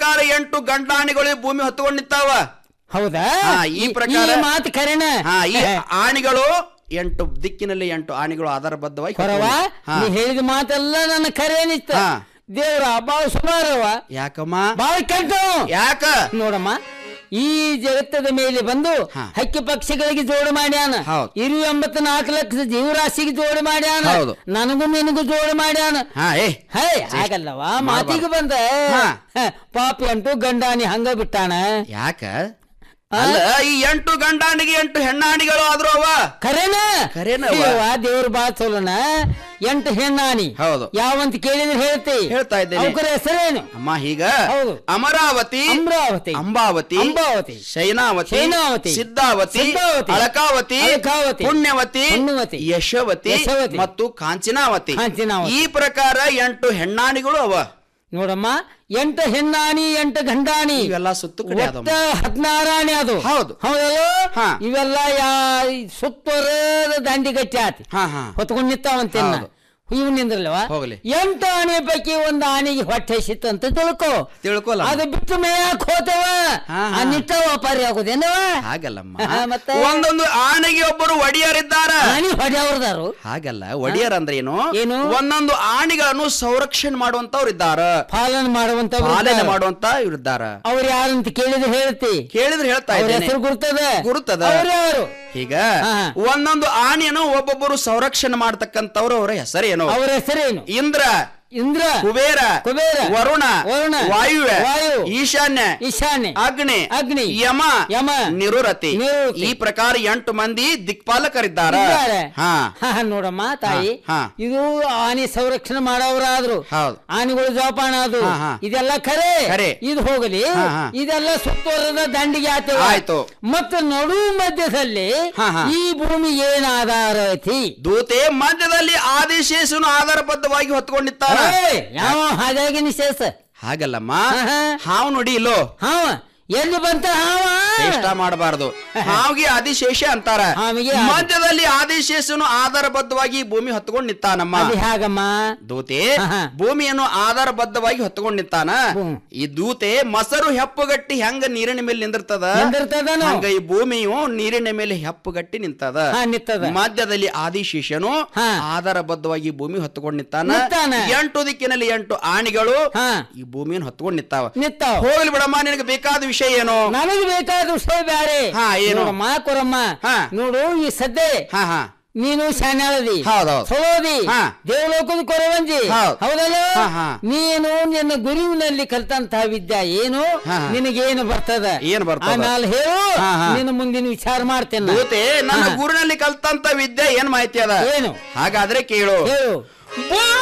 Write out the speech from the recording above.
ಪ್ರಕಾರ ಎಂಟು ಗಂಡಾಣಿಗಳು ಈ ಭೂಮಿ ಹೊತ್ತುಕೊಂಡು ನಿಂತಾವ ಹೌದಾ ಹಾ, ಈ ಪ್ರಕಾರ- ಈ ಮಾತು ಕರೆನ ಹಾ ಈ ಆಣಿಗಳು ಎಂಟು ದಿಕ್ಕಿನಲ್ಲಿ ಎಂಟು ಆಣಿಗಳು ಆಧಾರಬದ್ಧವಾಗಿ ಹೊರವ ಹೊತ್ತುಕೊಂಡು- ಹಾ. ನೀ ಹೇಳಿದ ಮಾತೆಲ್ಲ ನನ್ನ ಕರೆ ನಿತ್ತ ಹಾ. ದೇವ್ರ ಬಾಳ ಸುಮಾರವ ಯಾಕಮ್ಮ ಬಾಳ ಕೆಟ್ಟ ಯಾಕ ನೋಡಮ್ಮ ಈ ಜಗತ್ತದ ಮೇಲೆ ಬಂದು ಹಾ. ಹಕ್ಕಿ ಪಕ್ಷಿಗಳಿಗೆ ಜೋಡು ಮಾಡ್ಯಾನ ಹೌದು. ಇರು ಎಂಬತ್ ನಾಲ್ಕು ಲಕ್ಷ ಜೀವರಾಶಿಗೆ ಜೋಡು ಮಾಡ್ಯಾನ ಹೌದು. ನನಗೂ ನಿನಗೂ ಜೋಡು ಮಾಡ್ಯಾನ ಹಾ ಏ ಹೇ ಹಾಗಲ್ಲವ ಮಾತಿಗೆ ಬಂದ ಹಾ. ಹ, ಪಾಪಿ ಅಂಟು ಗಂಡಾನಿ ಹಂಗ ಬಿಟ್ಟಾನ ಯಾಕ ಅಲ್ಲ ಈ ಎಂಟು ಗಂಡಾಣಿಗೆ ಎಂಟು ಹೆಣ್ಣಾಣಿಗಳು ಆದ್ರು ಅವ ಖರೇನ ಖರೇನವ್ವ. ಇವ ದೇವ್ರ ಬಾಳ ಚೋಲನ ಎಂಟು ಹೆಣ್ಣಾನಿ ಹೌದು. ಯಾವಂತ ಕೇಳಿದ್ರೆ ಹೇಳ್ತಿ ಹೇಳ್ತಾ ಇದ್ದೇನೆ ಅವಕರ ಹೆಸರೇನು ಅಮ್ಮ ಹೀಗ ಹೌದು. ಅಮರಾವತಿ ಅಮರಾವತಿ ಅಂಬಾವತಿ ಅಂಬಾವತಿ ಶೈನಾವತಿ ಶೈನಾವತಿ, ಸಿದ್ಧಾವತಿ ಸಿದ್ಧಾವತಿ, ಅಳಕಾವತಿ ಅಳಕಾವತಿ, ಪುಣ್ಯವತಿ ಪುಣ್ಯವತಿ, ಯಶವತಿ ಯಶವತಿ, ಮತ್ತು ಕಾಂಚನಾವತಿ ಕಾಂಚನಾವತಿ. ಈ ಪ್ರಕಾರ ಎಂಟು ಹೆಣ್ಣಾಣಿಗಳು ಅವ ನೋಡಮ್ಮ ಎಂಟು ಹೆಣ್ಣಾಣಿ ಎಂಟು ಗಂಡಾಣಿ ಇವೆಲ್ಲ ಸುತ್ತು ಕಡೆ ಒಟ್ಟ ಅದಮ್ಮ. ಹದಿನಾರಾಣಿ ಅದು ಹೌದು. ಹೌದಲ್ಲ ಹಾ. ಇವೆಲ್ಲ ಯಾ ಸುತ್ತುವರೆದ ದಂಡಿ ಗಟ್ಟಿ ಆತಿ ಹಾ ಹಾ ಹೊತ್ಕೊಂಡ್ ನಿಂತಾವಂತೇನ ಹೌದು. ಇವ್ ನಿಂದ್ರಲ್ವ ಹೋಗ್ಲಿ. ಎಂಟು ಆನೆ ಪೈಕಿ ಒಂದು ಆನೆಗೆ ಹೊಟ್ಟೆ ಹಸಿತ್ತು ಅಂತ ತಿಳ್ಕೊ ತಿಳ್ಕೊಲ್ಲ ಅದು ಬಿಟ್ಟು ಮೇಯಕ್ ಹೋತವ ಹಾ, ಹಾ. ಆ ನಿಟ್ಟ ವ್ಯಾಪಾರಿ ಆಗುದೇನವ ಹಾಗಲ್ಲಮ್ಮ ಮತ್ತೆ? ಒಂದೊಂದು ಆನೆಗೆ ಒಬ್ಬರು ಒಡೆಯರಿದ್ದಾರ ಆನೆ ಹೊಡೆಯವ್ರದಾರು ಹಾಗಲ್ಲ ಒಡೆಯರ್ ಅಂದ್ರೆ ಏನು ಏನು? ಒಂದೊಂದು ಆಣಿಗಳನ್ನು ಸಂರಕ್ಷಣೆ ಮಾಡುವಂತವ್ರು ಇದ್ದಾರ ಪಾಲನೆ ಮಾಡುವಂತ ಪಾಲನೆ ಮಾಡುವಂತ ಇವ್ರಿದ್ದಾರ ಅವ್ರು ಯಾರಂತ ಕೇಳಿದ್ರೆ ಹೇಳ್ತಿ ಕೇಳಿದ್ರೆ ಹೇಳ್ತಾ ಅವ್ರ ಇದ್ದೇನೆ ಹೆಸರು ಗುರ್ತದ ಗುರ್ತದ. ಅವ್ರು ಯಾರು ಈಗ ಹಾ. ಒಂದೊಂದು ಆನೆಯನ್ನು ಒಬ್ಬೊಬ್ಬರು ಸಂರಕ್ಷಣೆ ಮಾಡತಕ್ಕಂತವ್ರು ಅವರ ಹೆಸರೇನು ಅವ್ರ ಹೆಸರೇನು ಇಂದ್ರ ಇಂದ್ರ ಕುಬೇರ ಕುಬೇರ, ವರುಣ ವರುಣ, ವಾಯುವ್ಯ ವಾಯು, ಈಶಾನ್ಯ ಈಶಾನ್ಯ ಅಗ್ನಿ ಅಗ್ನಿ, ಯಮ ಯಮ, ನಿರುರತಿ ನಿರುರತಿ. ಈ ಪ್ರಕಾರ ಎಂಟು ಮಂದಿ ದಿಕ್ಪಾಲಕರಿದ್ದಾರ ಇದ್ದಾರೆ. ಹಾ ಹಾ, ಹಾ, ನೋಡಮ್ಮ ತಾಯಿ ಹಾ, ಹಾ. ಇದು ಆನೆ ಸಂರಕ್ಷಣೆ ಮಾಡೋರಾದ್ರು ಹೌದು. ಆನೆಗಳು ಜೋಪಾನ ಅದು ಹಾ, ಹಾ. ಇದೆಲ್ಲ ಖರೆ ಖರೆ. ಇದು ಹೋಗಲಿ ಹಾ, ಹಾ. ಇದೆಲ್ಲ ಸುತ್ತುವರೆದ ದಂಡಿಗೆ ಆತವ ಆಯ್ತು. ಮತ್ತು ನಡು ಮಧ್ಯದಲ್ಲಿ ಹಾ, ಹಾ. ಈ ಭೂಮಿ ಏನ್ ಆಧಾರ ಐತಿ ದೂತೆ ಮಧ್ಯದಲ್ಲಿ ಆದಿಶೇಷನು ಆಧಾರಬದ್ಧವಾಗಿ ಹೊತ್ಕೊಂಡಿತ್ತಾರ ಏಯ್, ಯಾವ ಹಾಗಾಗಿ ನಿಶೇಷ ಹಾಗಲ್ಲಮ್ಮ ಹಾ, ಹಾ. ಹಾವು ನೋಡಿ ಇಲ್ಲೋ ಹಾವ ಎಲ್ಲಿ ಬಂತ ಹಾವ ಚೇಷ್ಟ ಮಾಡಬಾರದು ಹಾವಿಗೆ ಆದಿಶೇಷ ಅಂತಾರ ಹಾವಿಗೆ ಆದಿ- ಮಧ್ಯದಲ್ಲಿ ಆದಿಶೇಷನು ಆಧಾರಬದ್ಧವಾಗಿ ಈ ಭೂಮಿ ಹೊತ್ಕೊಂಡ್ ನಿಂತಾನಮ್ಮ ಅದು ಹೇಗಮ್ಮ ದೂತೆ ಹಾ, ಹಾ. ಭೂಮಿಯನ್ನು ಆಧಾರಬದ್ಧವಾಗಿ ಹೊತ್ಕೊಂಡ್ ನಿಂತಾನ ಹ್ಮ್. ಈ ದೂತೆ ಮೊಸರು ಹೆಪ್ಪುಗಟ್ಟಿ ಹೆಂಗ ನೀರಿನ ಮೇಲೆ ನಿಂದಿರ್ತದ ನಿಂದಿರ್ತದನು? ಹಂಗ ಈ ಭೂಮಿಯು ನೀರಿನ ಮೇಲೆ ಹೆಪ್ಪುಗಟ್ಟಿ ನಿಂತದ ಹಾ, ನಿಂತದ. ಮಧ್ಯದಲ್ಲಿ ಆದಿಶೇಷನು ಹಾ. ಆಧಾರಬದ್ಧವಾಗಿ ಈ ಭೂಮಿ ಹೊತ್ಕೊಂಡ್ ನಿಂತಾನ ನಿಂತಾನ. ಎಂಟು ದಿಕ್ಕಿನಲ್ಲಿ ಎಂಟು ಆಣಿಗಳು ಹಾ ಈ ಭೂಮಿಯನ್ನು ಹೊತ್ಕೊಂಡ್ ನಿಂತಾವ ನಿಂತಾವ ಹೋಗ್ಲಿ ಬಿಡಮ್ಮ ನಿನಗೆ ಬೇಕಾದ ವಿಷಯ ಏನು ನನಗೆ ಬೇಕಾದ ವಿಷಯ ಬ್ಯಾರೆ ಹಾ, ಏನು? ನೋಡಮ್ಮ ಕೊರಮ್ಮ ಹಾ. ನೋಡು ಈ ಸದ್ದೆ ಹಾ ಹಾ ನೀನು ಶಾನ್ಯಾಳದಿ ಹೌದೌದು. ಸೋದಿ ಹಾ. ದೇವಲೋಕದ ಕೊರವಂಜಿ ಹೌದು. ಹೌದಲ್ಲ ಹಾ, ಹಾ. ನೀನು ನಿನ್ನ ಗುರುವಿನಲ್ಲಿ ಕಲ್ತಂತಹ ವಿದ್ಯಾ ಏನು ಹಾ, ಹಾ. ನಿನಗೇನು ಬರ್ತದ ಏನ್ ಬರ್ತದ? ಆಮೇಲೆ ಹೇಳು ಹಾ, ಹಾ. ನಿನ್ನ ಮುಂದಿನ ವಿಚಾರ ಮಾಡ್ತೇನೆ ನಾ. ದೂತೆ ನನ್ನ ಹಾ. ಗುರುನಲ್ಲಿ ಕಲ್ತಂತ ವಿದ್ಯೆ ಏನ್ ಮಾಹಿತಿ ಅದ ಏನು ಹಾಗಾದ್ರೆ ಕೇಳು ಹೇಳು